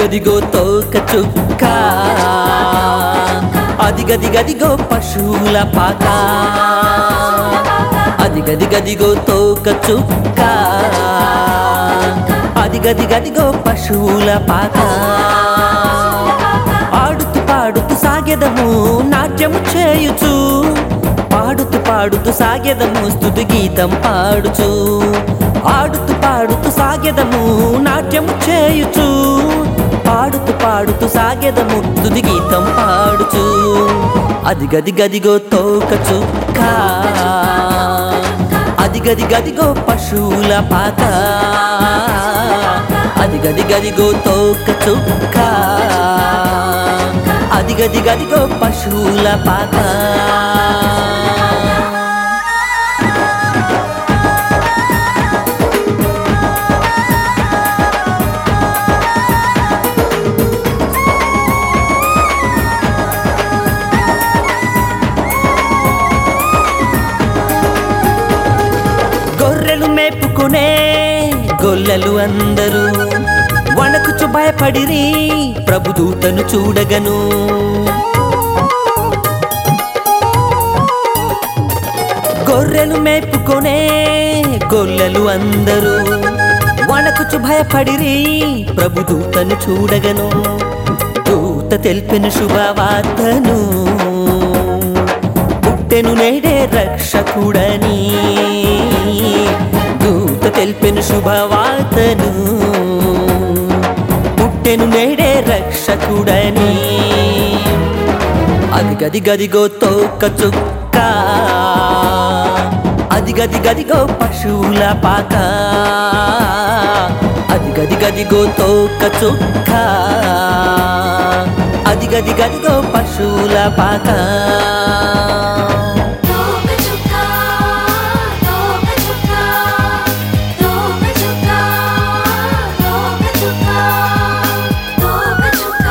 అదిగదిగో తోక చుక్క అదిగదిగదిగో పశువుల పాక అదిగదిగదిగో తోక చుక్క అదిగదిగదిగో పశువుల పాక ఆడుతూ పాడుతూ సాగెదము నాట్యము చేయుచు పాడుతూ పాడుతూ సాగెదము స్తుతి గీతం పాడుచు ఆడుతూ పాడుతూ సాగెదము నాట్యము చేయుచు పాడుతూ పాడుతూ సాగెదము తుది గీతం పాడుచు అది గది గదిగో తోక చుక్క అది గది గదిగో పశువుల పాక అది గది గదిగో తోక చుక్క అది గది గదిగో పశువుల పాక గొర్రెలు మేపుకునే గొల్లలు అందరూ వణకుచు భయపడిరి ప్రభుదూతను చూడగను గొర్రెలు మేపుకునే గొల్లలు అందరూ వణకుచు భయపడిరి ప్రభుదూతను చూడగను దూత తెలిపిన శుభవార్తను పుట్టెను నేడే రక్షకుడని దూత తెలిపెను శుభవార్తను పుట్టెను నేడే రక్షకుడని అది గది గదిగో తోక చుక్క అది గది గదిగో పశువుల పాక అది గది గదిగో తోక చుక్క అది గది గదిగో పశువుల పాక తోక చుక్క తోక చుక్క తోక చుక్క తోక చుక్క తోక చుక్క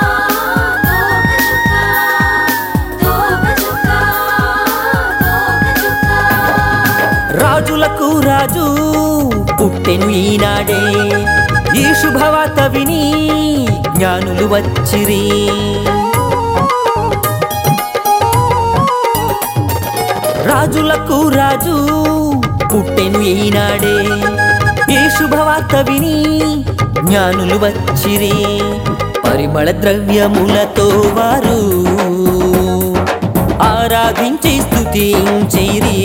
తోక చుక్క తోక చుక్క తోక చుక్క రాజులకు రాజు పుట్టెను ఈనాడే ఈ శుభవార్త విని జ్ఞానులు వచ్చిరి రాజులకు రాజు పుట్టెను ఈనాడే ఈ శుభవార్త విని జ్ఞానులు వచ్చిరి పరిమళ ద్రవ్యములతో వారు ఆరాధించి స్తుతించిరి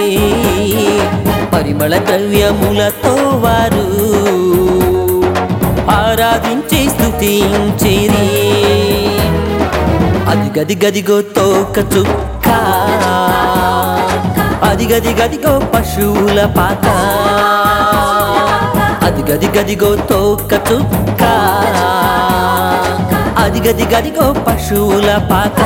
పరిమళ ద్రవ్యములతో వారు ఆరాధించి స్తుతించిరి అది గది గదిగో తోక చుక్క అది గది గదిగో పశువుల పాక అది గది గదిగో తోక చుక్క అది గది గదిగో పశువుల పాక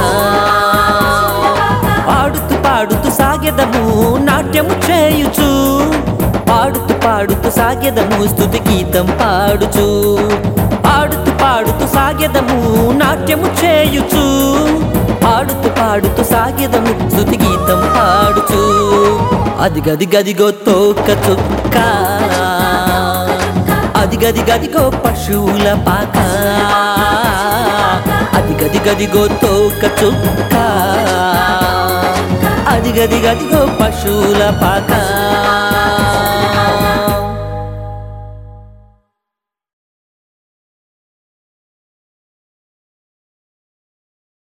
ఆడుతూ పాడుతూ సాగెదము నాట్యము చేయుచు పాడుతూ పాడుతూ సాగెదము స్తుతి గీతం పాడుచు ఆడుతూ పాడుతూ సాగెదము నాట్యము చేయుచు పాడుతూ పాడుతూ సాగెదము స్తుతి గీతం పాడుచు అది గది గదిగో తోక చుక్క అది గది గదిగో పశువుల పాక అది గది గదిగో తోక చుక్క అది గది గదిగో పశువుల పాక